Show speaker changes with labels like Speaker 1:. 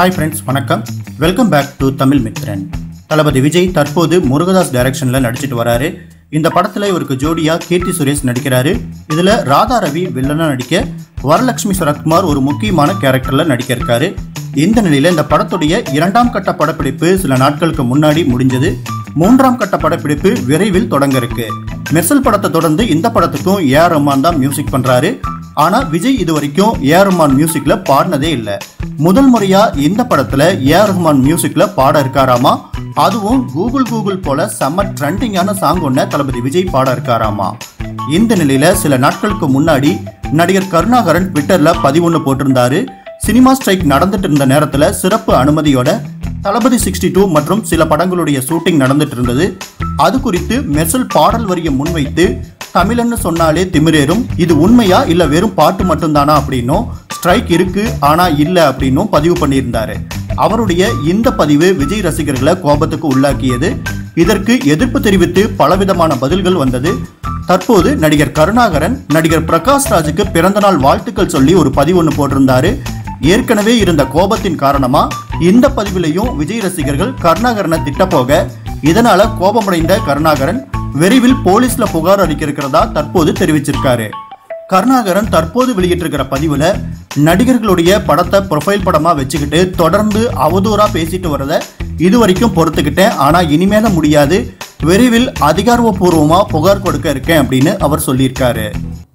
Speaker 1: hi friends வணக்கம் welcome back to Tamil Mithran Thalapathy Vijay தற்போது முருகதாஸ் டைரக்ஷனில் நடிச்சிட்டு வராரு இந்த படத்தில் இவருக்கு ஜோடியா கீர்த்தி சுரேஷ் நடிக்கிறாரு இதில் ராதா ரவி வில்லனா நடிக்க வரலட்சுமி சரத்குமார் ஒரு முக்கியமான கேரக்டரில் நடிக்க இருக்காரு இந்த நிலையில் இந்த படத்துடைய இரண்டாம் கட்ட படப்பிடிப்பு சில நாட்களுக்கு முன்னாடி முடிஞ்சது மூன்றாம் கட்ட படப்பிடிப்பு விரைவில் தொடங்க இருக்கு மெர்சல் படத்தை தொடர்ந்து இந்த படத்துக்கும் ஏ ஆர் ரஹ்மான் தான் மியூசிக் பண்றாரு ஆனா விஜய் இது வரைக்கும் ஏ ஆர் ரஹ்மான் மியூசிக்ல பாடினதே இல்லை முதல் முறையா இந்த படத்துல ஏ ஆர் ரஹ்மான் மியூசிக்ல பாட இருக்காராமா அதுவும் கூகுள் கூகுள் போல செம்ம ட்ரெண்டிங்கான சாங் ஒன்ன தளபதி விஜய் பாட இருக்காராமா இந்த நிலையில சில நாட்களுக்கு முன்னாடி நடிகர் கருணாகரன் ட்விட்டர்ல பதிவொன்று போட்டிருந்தாரு சினிமா ஸ்ட்ரைக் நடந்துட்டு இருந்த நேரத்துல சிறப்பு அனுமதியோட தளபதி சிக்ஸ்டி டூ மற்றும் சில படங்களுடைய ஷூட்டிங் நடந்துட்டு இருந்தது அது குறித்து மெர்சல் பாடல் வரியை முன்வைத்து தமிழன்னு சொன்னாலே திமிரேறும் இது உண்மையா இல்ல வெறும் பாட்டு மட்டும்தானா அப்படின்னும் ஸ்ட்ரைக் இருக்கு ஆனா இல்ல அப்படின்னும் பதிவு பண்ணியிருந்தாரு அவருடைய இந்த பதிவு விஜய் ரசிகர்களை கோபத்துக்கு உள்ளாக்கியது இதற்கு எதிர்ப்பு தெரிவித்து பலவிதமான பதில்கள் வந்தது தற்போது நடிகர் கருணாகரன் நடிகர் பிரகாஷ் ராஜுக்கு பிறந்தநாள் வாழ்த்துக்கள் சொல்லி ஒரு பதிவு ஒன்று போட்டிருந்தாரு ஏற்கனவே இருந்த கோபத்தின் காரணமா இந்த பதிவிலையும் விஜய் ரசிகர்கள் கருணாகரனை திட்ட போக இதனால கோபமடைந்த கருணாகரன் விரைவில் போலீஸ்ல புகார் அளிக்க இருக்கிறதா தற்போது தெரிவிச்சிருக்காரு கருணாகரன் தற்போது வெளியிட்டிருக்கிற பதிவுல நடிகர்களுடைய படத்தை ப்ரொஃபைல் படமா வச்சுக்கிட்டு தொடர்ந்து அவதூறா பேசிட்டு வரத இது வரைக்கும் பொறுத்துக்கிட்டேன் ஆனா இனிமேல முடியாது விரைவில் அதிகாரப்பூர்வமா புகார் கொடுக்க இருக்கேன் அப்படின்னு அவர் சொல்லியிருக்காரு